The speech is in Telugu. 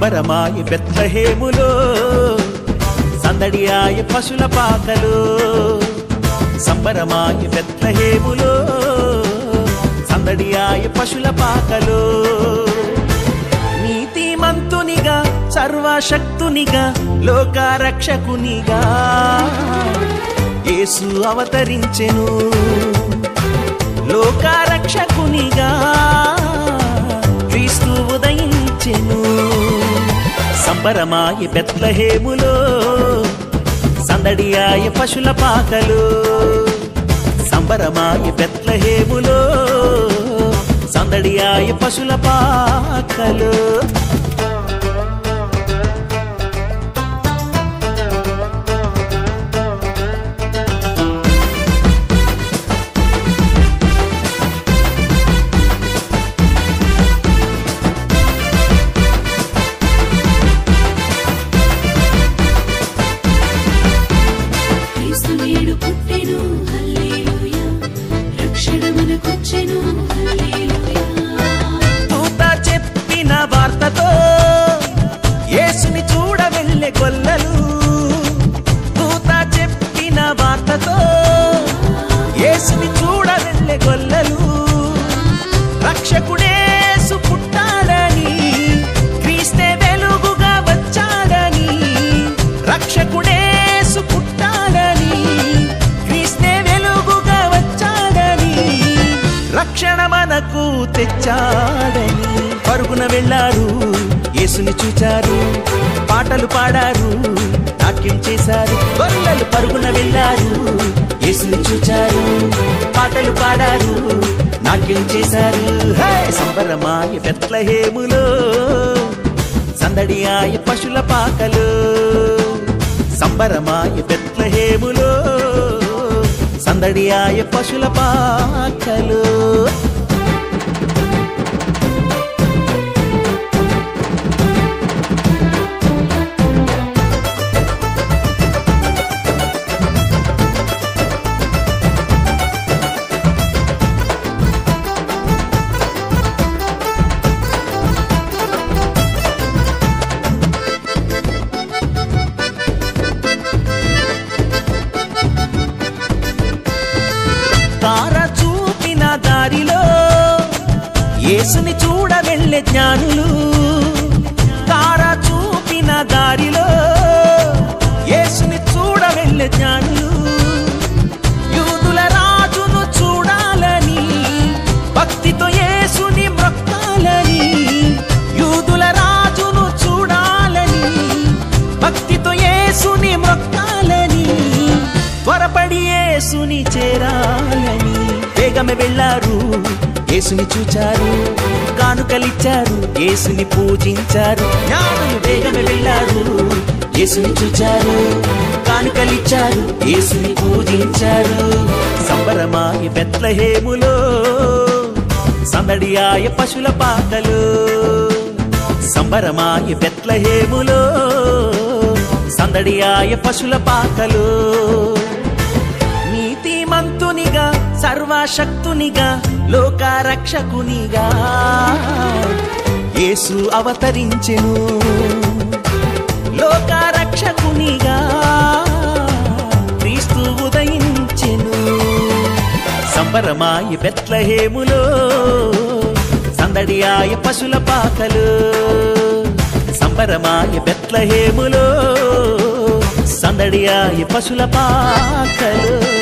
సంబరమాయ బెత్లహేములో సందడియాయ పశుల పాకలో సంబరమాయ బెత్లహేములో సందడియాయ పశుల పాకలో నీతిమంతునిగా సర్వశక్తునిగా లోకారక్షకునిగా యేసు అవతరించెను లోకారక్షకునిగా క్రీస్తు ఉదయించెను సంబరమాయ బెత్లహేములో సందడియాయ పశుల పాకలు సంబరమాయ బెత్లహేములో సందడియాయ పశుల పాకలు క్రీస్తు నేడు పుట్టెను హల్లెలూయా రక్షణ మనకొచ్చెను హల్లెలూయా దూత చెప్పిన వార్తతో యేసుని చూడ వెళ్ళే గొల్లలు దూత చెప్పిన వార్తతో యేసుని చూడ వెళ్ళే గొల్లలు రక్షకుడేసు పుట్టాడని క్రీస్తే వెలుగుగా వచ్చాడని రక్షకుడేసు పుట్టాడని క్రీస్తే వెలుగుగా వచ్చాడని రక్షణ మనకు తెచ్చాడని పరుగున వెళ్ళారు యేసుని చూచారు పాటలు పాడారు నాట్యం చేశారు గొల్లలు పరుగున వెళ్ళారు యేసుని చూచారు పాటలు పాడారు నాట్యం చేశారు హే! సంబరమాయ బెత్లహేములో సందడియాయ పశుల పాకలు సంబరమాయ బెత్లహేములో సందడియాయ పశుల పాకలు తార చూపిన దారిలో యేసుని చూడ వెళ్ళే జ్ఞానులు తార చూపిన దారిలో యేసుని చూడ వెళ్ళే జ్ఞానులు యూదుల రాజును చూడాలని భక్తితో యేసుని మొక్కాలని యూదుల రాజును చూడాలని భక్తితో యేసుని మొక్కాలని త్వరపడి యేసుని చేరాలని వేగమే వెళ్ళారు యేసుని చూచారు కానుకలిచ్చారు యేసుని పూజించారు జ్ఞానులు వేగమే వెళ్ళారు యేసుని చూచారు కానుకలిచ్చారు యేసుని పూజించారు సంబరమాయ బెత్లహేములో సందడియాయ పశుల పాకలు సంబరమాయ బెత్లహేములో సందడియాయ పశుల పాకలు నీతిమంతునిగా సర్వశక్తునిగా లోకారక్షకునిగా యేసు అవతరించెను లోకారక్షకునిగా క్రీస్తు ఉదయించెను సంబరమాయ బెత్లహేములో సందడియాయ పశుల పాకలు సంబరమాయ బెత్లహేములో సందడియాయ పశుల పాకలు